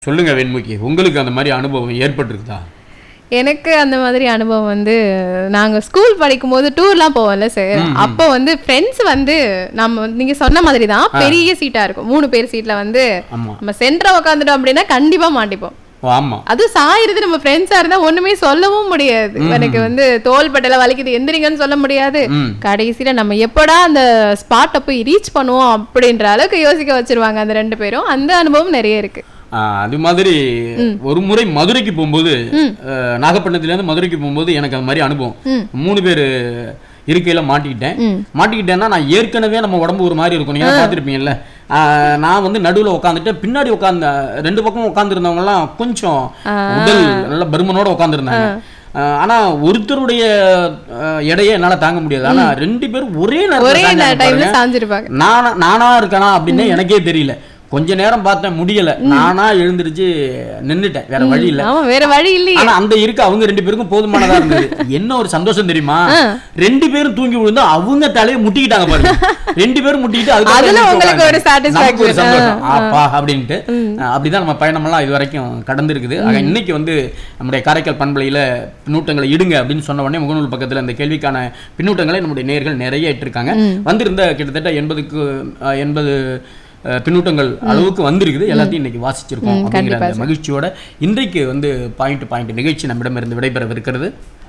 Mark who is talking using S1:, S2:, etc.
S1: சொல்லுங்க வெண்முகி உங்களுக்கு அந்த மாதிரி அனுபவம் ஏற்பட்டிருக்குதா
S2: எனக்கு அந்த மாதிரி அனுபவம் வந்து நாங்க ஸ்கூல் படிக்கும்போது டூர்லாம் போவோம்ல சார் அப்போ வந்து ஃப்ரெண்ட்ஸ் வந்து நம்ம வந்து- நீங்க சொன்ன மாதிரி தான் பெரிய சீட்டா இருக்கும் மூணு பேர் சீட்ல வந்து
S1: ஆமா
S2: நம்ம சென்டரா உட்காந்துட்டோம் அப்படின்னா கண்டிப்பா மாட்டிப்போம்
S1: ஓ, ஆமா
S2: அது சாயிருது நம்ம ஃப்ரெண்ட்ஸா இருந்தா ஒண்ணுமே சொல்லவும் முடியாது எனக்கு வந்து தோல் பட்டல வலிக்குது எந்திரிங்கன்னு சொல்ல முடியாது
S1: ம்
S2: கடைசியில நம்ம எப்படா அந்த ஸ்பாட்டை போய் ரீச் பண்ணுவோம் அப்படின்ற அளவுக்கு யோசிக்க வச்சிருவாங்க அந்த ரெண்டு பேரும் அந்த அனுபவம் நிறைய இருக்கு
S1: ஆ, அது மாதிரி ஒரு முறை மதுரைக்கு போகும்போது அஹ், நாகப்பட்டினத்துல இருந்து மதுரைக்கு போகும்போது எனக்கு அது மாதிரி அனுபவம்
S2: ம்.
S1: மூணு பேர் இருக்கையில மாட்டிக்கிட்டேன்
S2: ம்.
S1: மாட்டிக்கிட்டேன்னா நான் ஏற்கனவே நம்ம உடம்பு ஒரு மாதிரி இருக்கும் நீங்க பார்த்துருப்பீங்கல்ல நான் வந்து நடுவுல உட்காந்துட்டு பின்னாடி உட்கார்ந்த ரெண்டு பக்கம் உட்காந்துருந்தவங்க எல்லாம் கொஞ்சம் உடல் நல்ல பருமனோட உட்காந்துருந்தாங்க ஆனா ஒருத்தருடைய அஹ், எடையை என்னால தாங்க முடியாது ஆனா ரெண்டு பேரும் ஒரே
S2: ஒரே
S1: நேரத்துல
S2: டைம்ல
S1: பாருங்க.
S2: சாஞ்சிருப்பாங்க
S1: நானா நானா இருக்கானா அப்படின்னு எனக்கே தெரியல கொஞ்ச நேரம் பார்த்தேன் முடியல நானா எழுந்திருச்சு நின்னுட்டேன் வேற வழி இல்ல
S2: ஆமா வேற வழி இல்லையே
S1: ஆனா அந்த இருக்க அவங்க ரெண்டு பேருக்கும் போதுமானதா இருந்தது என்ன ஒரு சந்தோஷம் தெரியுமா ரெண்டு பேரும் தூங்கி விழுந்து அவங்க தலையை முட்டிக்கிட்டாங்க பாருங்க ரெண்டு பேரும் முட்டிக்கிட்டு அதுக்கப்புறம்
S2: அதுல
S1: எந்திரிச்சு
S2: உங்களுக்கு ஒரு
S1: உட்கார்ந்தாங்க. நமக்கு ஒரு
S2: satisfaction.
S1: சந்தோஷம் ஆப்பா அப்படின்ட்டு அஹ் அப்படிதான் நம்ம பயணமெல்லாம் இது வரைக்கும் கடந்து இருக்குது ஆக இன்னைக்கு வந்து நம்முடைய காரைக்கால் பண்பலையில பின்னூட்டங்களை இடுங்க அப்படின்னு சொன்ன உடனே முகநூல் பக்கத்துல இந்த கேள்விக்கான பின்னூட்டங்களை நம்முடைய நேயர்கள் நிறைய இட்டிருக்காங்க வந்திருந்த கிட்டத்தட்ட எண்பதுக்கு அஹ், எண்பது அஹ், பின்னூட்டங்கள் அளவுக்கு வந்திருக்குது எல்லாத்தையும் இன்னைக்கு வாசிச்சிருக்கோம் அப்படிங்கிற அந்த மகிழ்ச்சியோட இன்றைக்கு வந்து பாயிண்ட் பாயிண்ட் நிகழ்ச்சி நம்மிடமிருந்து விடைபெறவிருக்கிறது